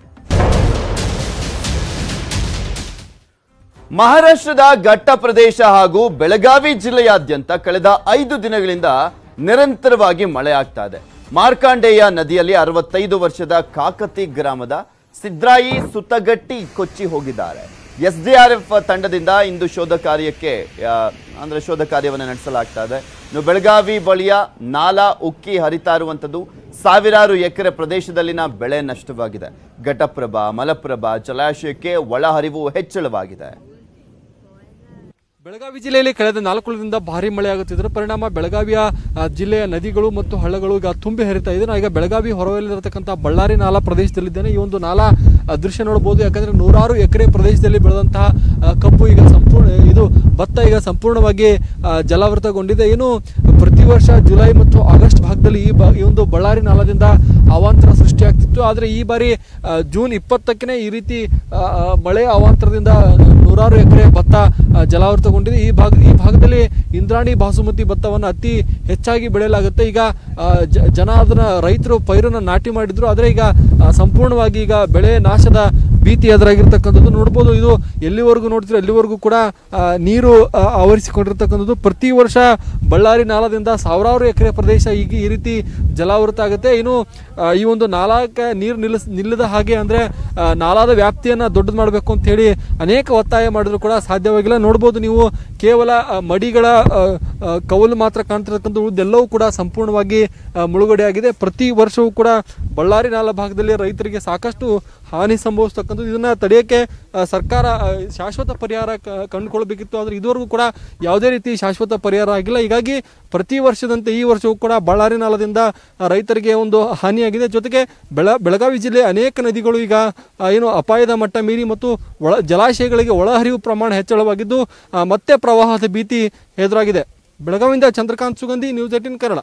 ಮಹಾರಾಷ್ಟ್ರದ ಘಟ್ಟ ಪ್ರದೇಶ ಹಾಗೂ ಬೆಳಗಾವಿ ಜಿಲ್ಲೆಯಾದ್ಯಂತ ಕಳೆದ ಐದು ದಿನಗಳಿಂದ ನಿರಂತರವಾಗಿ ಮಳೆ ಆಗ್ತಾ ಇದೆ ಮಾರ್ಕಾಂಡೇಯ ನದಿಯಲ್ಲಿ ಅರವತ್ತೈದು ವರ್ಷದ ಕಾಕತಿ ಗ್ರಾಮದ ಸಿದ್ರಾಯಿ ಸುತಗಟ್ಟಿ ಕೊಚ್ಚಿ ಹೋಗಿದ್ದಾರೆ ಎಸ್ಡಿಆರ್ಎಫ್ ತಂಡದಿಂದ ಇಂದು ಶೋಧ ಕಾರ್ಯಕ್ಕೆ ಆ, ಅಂದ್ರೆ ಶೋಧ ಕಾರ್ಯವನ್ನು ನಡೆಸಲಾಗ್ತಾ ಇದೆ ಇನ್ನು ಬೆಳಗಾವಿ ಬಳಿಯ ನಾಲಾ ಉಕ್ಕಿ ಹರಿತಾ ಇರುವಂಥದ್ದು ಸಾವಿರಾರು ಎಕರೆ ಪ್ರದೇಶದಲ್ಲಿನ ಬೆಳೆ ನಷ್ಟವಾಗಿದೆ ಘಟಪ್ರಭಾ ಮಲಪ್ರಭಾ ಜಲಾಶಯಕ್ಕೆ ಒಳಹರಿವು ಹೆಚ್ಚಳವಾಗಿದೆ ಬೆಳಗಾವಿ ಜಿಲ್ಲೆಯಲ್ಲಿ ಕಳೆದ ನಾಲ್ಕು ದಿನದಿಂದ ಭಾರಿ ಮಳೆ ಆಗುತ್ತಿದ್ದರ ಪರಿಣಾಮ ಬೆಳಗಾವಿಯ ಆ, ಜಿಲ್ಲೆಯ ನದಿಗಳು ಮತ್ತು ಹಳ್ಳಗಳು ಈಗ ತುಂಬಿ ಹರಿತಾ ಇದೆ ನಾನು ಈಗ ಬೆಳಗಾವಿ ಹೊರವಲಿರತಕ್ಕಂಥ ಬಳ್ಳಾರಿ ನಾಲಾ ಪ್ರದೇಶದಲ್ಲಿದ್ದೇನೆ ಈ ಒಂದು ನಾಲಾ ಆ, ದೃಶ್ಯ ನೋಡಬಹುದು ಯಾಕಂದ್ರೆ ನೂರಾರು ಎಕರೆ ಪ್ರದೇಶದಲ್ಲಿ ಬೆಳೆದಂತಹ ಆ, ಕಬ್ಬು ಈಗ ಸಂಪೂರ್ಣ ಇದು ಭತ್ತ ಈಗ ಸಂಪೂರ್ಣವಾಗಿ ಆ, ಜಲಾವೃತಗೊಂಡಿದೆ ಏನು ಪ್ರತಿ ವರ್ಷ ಜುಲೈ ಮತ್ತು ಆಗಸ್ಟ್ ಭಾಗದಲ್ಲಿ ಈ ಬಾ ಈ ಒಂದು ಬಳ್ಳಾರಿ ನಾಲದಿಂದ ಅವಾಂತರ ಸೃಷ್ಟಿಯಾಗ್ತಿತ್ತು ಆದರೆ ಈ ಬಾರಿ ಆ, ಜೂನ್ ಇಪ್ಪತ್ತಕ್ಕೇ ಈ ರೀತಿ ಆ, ಆ, ಮಳೆ ಅವಾಂತರದಿಂದ ನೂರಾರು ಎಕರೆ ಭತ್ತ ಆ, ಜಲಾವೃತಗೊಂಡಿದೆ ಈ ಭಾಗ ಈ ಭಾಗದಲ್ಲಿ ಇಂದ್ರಾಣಿ ಬಾಸುಮತಿ ಭತ್ತವನ್ನು ಅತಿ ಹೆಚ್ಚಾಗಿ ಬೆಳೆಯಲಾಗುತ್ತೆ ಈಗ ಆ, ಜ- ಜನ ಅದನ್ನ ರೈತರು ಪೈರನ್ನ ನಾಟಿ ಮಾಡಿದ್ರು ಆದರೆ ಈಗ ಆ, ಸಂಪೂರ್ಣವಾಗಿ ಈಗ ಬೆಳೆ ನಾಶದ ಭೀತಿ ಎದುರಾಗಿರ್ತಕ್ಕಂಥದ್ದು ನೋಡ್ಬೋದು ಇದು ಎಲ್ಲಿವರೆಗೂ ನೋಡ್ತೀರೋ ಎಲ್ಲಿವರೆಗೂ ಕೂಡ ಆ, ನೀರು ಆ, ಆವರಿಸಿಕೊಂಡಿರ್ತಕ್ಕಂಥದ್ದು ಪ್ರತಿ ವರ್ಷ ಬಳ್ಳಾರಿ ನಾಲದಿಂದ ಸಾವಿರಾರು ಎಕರೆ ಪ್ರದೇಶ ಈಗ ಈ ರೀತಿ ಜಲಾವೃತ ಆಗುತ್ತೆ ಇನ್ನು ಆ, ಈ ಒಂದು ನಾಲಾಕ್ಕೆ ನೀರು ನಿಲ್ಲಿಸ್ ನಿಲ್ಲದ ಹಾಗೆ ಅಂದ್ರೆ ಆ, ನಾಲಾದ ವ್ಯಾಪ್ತಿಯನ್ನ ದೊಡ್ಡದು ಮಾಡಬೇಕು ಅಂತ ಹೇಳಿ ಅನೇಕ ಒತ್ತಾಯ ಮಾಡಿದ್ರು ಕೂಡ ಸಾಧ್ಯವಾಗಿಲ್ಲ ನೋಡ್ಬೋದು ನೀವು ಕೇವಲ ಆ, ಮಡಿಗಳ ಆ, ಆ, ಕವಲು ಮಾತ್ರ ಕಾಣ್ತಿರತಕ್ಕಂಥ ಉಳಿದೆಲ್ಲವೂ ಕೂಡ ಸಂಪೂರ್ಣವಾಗಿ ಆ, ಮುಳುಗಡೆ ಆಗಿದೆ ಪ್ರತಿ ವರ್ಷವೂ ಕೂಡ ಬಳ್ಳಾರಿ ನಾಲಾ ಭಾಗದಲ್ಲಿ ರೈತರಿಗೆ ಸಾಕಷ್ಟು ಹಾನಿ ಸಂಭವಿಸ್ತಕ್ಕಂಥದ್ದು ಇದನ್ನ ತಡೆಯೋಕ್ಕೆ ಆ, ಸರ್ಕಾರ ಆ, ಶಾಶ್ವತ ಪರಿಹಾರ ಕ- ಕಂಡುಕೊಳ್ಬೇಕಿತ್ತು ಆದರೆ ಇದುವರೆಗೂ ಕೂಡ ಯಾವುದೇ ರೀತಿ ಶಾಶ್ವತ ಪರಿಹಾರ ಆಗಿಲ್ಲ ಹೀಗಾಗಿ ಪ್ರತಿ ವರ್ಷದಂತೆ ಈ ವರ್ಷವೂ ಕೂಡ ಬಳ್ಳಾರಿ ನಾಲದಿಂದ ಆ, ರೈತರಿಗೆ ಒಂದು ಹಾನಿಯಾಗಿದೆ ಜೊತೆಗೆ ಬೆಳ ಬೆಳಗಾವಿ ಜಿಲ್ಲೆ ಅನೇಕ ನದಿಗಳು ಈಗ ಆ, ಏನು ಅಪಾಯದ ಮಟ್ಟ ಮೀರಿ ಮತ್ತು ಒಳ ಜಲಾಶಯಗಳಿಗೆ ಒಳಹರಿವು ಪ್ರಮಾಣ ಹೆಚ್ಚಳವಾಗಿದ್ದು ಆ, ಮತ್ತೆ ಪ್ರವಾಹದ ಭೀತಿ ಎದುರಾಗಿದೆ ಬೆಳಗಾವಿಯಿಂದ ಚಂದ್ರಕಾಂತ್ ಸುಗಂಧಿ ನ್ಯೂಸ್ ಏಟಿನ್ ಕನ್ನಡ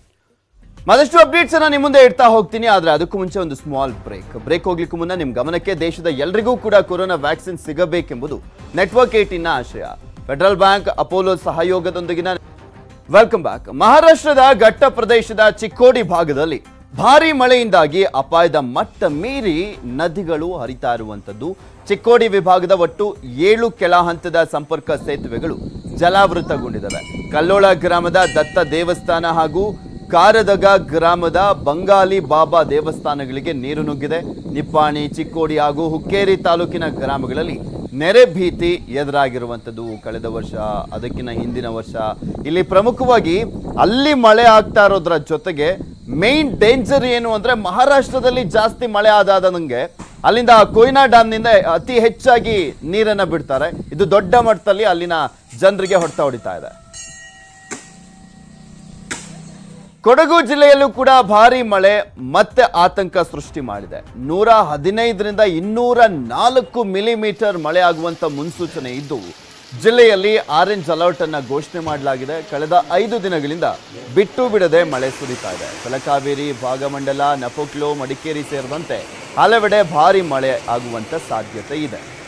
ಮತ್ತಷ್ಟು ಅಪ್ಡೇಟ್ಸ್ ಅನ್ನ ನಿಮ್ಮ ಮುಂದೆ ಇಡ್ತಾ ಹೋಗ್ತೀನಿ ಆದ್ರೆ ಅದಕ್ಕೂ ಮುಂಚೆ ಒಂದು ಸ್ಮಾಲ್ ಬ್ರೇಕ್ ಬ್ರೇಕ್ ಹೋಗ್ಲಿಕ್ಕೂ ಮುನ್ನ ನಿಮ್ ಗಮನಕ್ಕೆ ದೇಶದ ಎಲ್ರಿಗೂ ಕೂಡ ಕೊರೋನಾ ವ್ಯಾಕ್ಸಿನ್ ಸಿಗಬೇಕೆಂಬುದು ನೆಟ್ವರ್ಕ್ ಏಟಿನ ಆಶಯ ಫೆಡರಲ್ ಬ್ಯಾಂಕ್ ಅಪೋಲೋ ಸಹಯೋಗದೊಂದಿಗಿನ ವೆಲ್ಕಮ್ ಬ್ಯಾಕ್ ಮಹಾರಾಷ್ಟ್ರದ ಘಟ್ಟ ಪ್ರದೇಶದ ಚಿಕ್ಕೋಡಿ ಭಾಗದಲ್ಲಿ ಭಾರಿ ಮಳೆಯಿಂದಾಗಿ ಅಪಾಯದ ಮಟ್ಟ ಮೀರಿ ನದಿಗಳು ಹರಿತಾ ಇರುವಂತದ್ದು ಚಿಕ್ಕೋಡಿ ವಿಭಾಗದ ಒಟ್ಟು ಏಳು ಕೆಳ ಹಂತದ ಸಂಪರ್ಕ ಸೇತುವೆಗಳು ಜಲಾವೃತಗೊಂಡಿದ್ದಾವೆ ಕಲ್ಲೋಳ ಗ್ರಾಮದ ದತ್ತ ದೇವಸ್ಥಾನ ಹಾಗೂ ಕಾರದಗ ಗ್ರಾಮದ ಬಂಗಾಲಿ ಬಾಬಾ ದೇವಸ್ಥಾನಗಳಿಗೆ ನೀರು ನುಗ್ಗಿದೆ ನಿಪ್ಪಾಣಿ ಚಿಕ್ಕೋಡಿ ಹಾಗೂ ಹುಕ್ಕೇರಿ ತಾಲೂಕಿನ ಗ್ರಾಮಗಳಲ್ಲಿ ನೆರೆ ಭೀತಿ ಎದುರಾಗಿರುವಂಥದ್ದು ಕಳೆದ ವರ್ಷ ಅದಕ್ಕಿಂತ ಹಿಂದಿನ ವರ್ಷ ಇಲ್ಲಿ ಪ್ರಮುಖವಾಗಿ ಅಲ್ಲಿ ಮಳೆ ಆಗ್ತಾ ಇರೋದ್ರ ಜೊತೆಗೆ ಮೇನ್ ಡೇಂಜರ್ ಏನು ಅಂದ್ರೆ ಮಹಾರಾಷ್ಟ್ರದಲ್ಲಿ ಜಾಸ್ತಿ ಮಳೆ ಆದಾದಂಗೆ ಅಲ್ಲಿಂದ ಕೊಯ್ನಾ ಡ್ಯಾಮ್ನಿಂದ ಅತಿ ಹೆಚ್ಚಾಗಿ ನೀರನ್ನ ಬಿಡ್ತಾರೆ ಇದು ದೊಡ್ಡ ಮಟ್ಟದಲ್ಲಿ ಅಲ್ಲಿನ ಜನರಿಗೆ ಹೊಡೆತ ಹೊಡಿತಾ ಇದೆ ಕೊಡಗು ಜಿಲ್ಲೆಯಲ್ಲೂ ಕೂಡ ಭಾರಿ ಮಳೆ ಮತ್ತೆ ಆತಂಕ ಸೃಷ್ಟಿ ಮಾಡಿದೆ ನೂರ ಹದಿನೈದರಿಂದ ಇನ್ನೂರ ನಾಲ್ಕು ಮಿಲಿಮೀಟರ್ ಮಳೆ ಆಗುವಂತ ಮುನ್ಸೂಚನೆ ಇದ್ದು ಜಿಲ್ಲೆಯಲ್ಲಿ ಆರೆಂಜ್ ಅಲರ್ಟ್ ಅನ್ನ ಘೋಷಣೆ ಮಾಡಲಾಗಿದೆ ಕಳೆದ ಐದು ದಿನಗಳಿಂದ ಬಿಟ್ಟು ಬಿಡದೆ ಮಳೆ ಸುರಿತಾ ಇದೆ ತಲಕಾವೇರಿ ಭಾಗಮಂಡಲ ನಪೋಕ್ಲೋ ಮಡಿಕೇರಿ ಸೇರಿದಂತೆ ಹಲವೆಡೆ ಭಾರಿ ಮಳೆ ಆಗುವಂತ ಸಾಧ್ಯತೆ ಇದೆ